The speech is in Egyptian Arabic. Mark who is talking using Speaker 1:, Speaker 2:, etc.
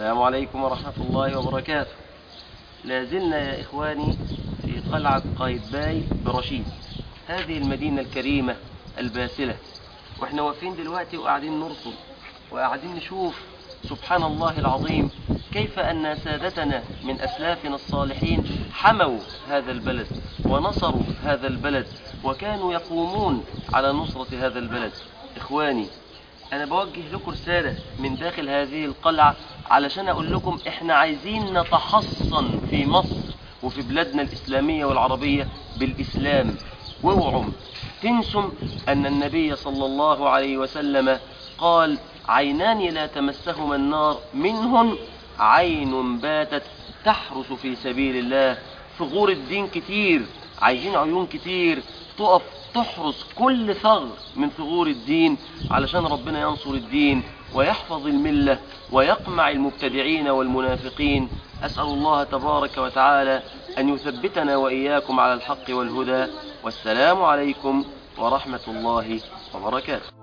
Speaker 1: السلام عليكم ورحمة الله وبركاته لا زلنا يا إخواني في قلعة قايتباي برشيد هذه المدينة الكريمة الباسلة واحنا واقفين دلوقتي وقاعدين نرصد وقاعدين نشوف سبحان الله العظيم كيف أن سادتنا من أسلافنا الصالحين حموا هذا البلد ونصروا هذا البلد وكانوا يقومون على نصرة هذا البلد إخواني أنا بوجه لكم رسالة من داخل هذه القلعة علشان أقول لكم إحنا عايزين نتحصن في مصر وفي بلادنا الإسلامية والعربية بالإسلام واوعوا تنسوا أن النبي صلى الله عليه وسلم قال عينان لا تمسهما النار منهن عين باتت تحرس في سبيل الله ثغور الدين كتير عايزين عيون كتير تقف تحرس كل ثغر من ثغور الدين علشان ربنا ينصر الدين ويحفظ الملة ويقمع المبتدعين والمنافقين أسأل الله تبارك وتعالى أن يثبتنا وإياكم على الحق والهدى والسلام عليكم ورحمة الله وبركاته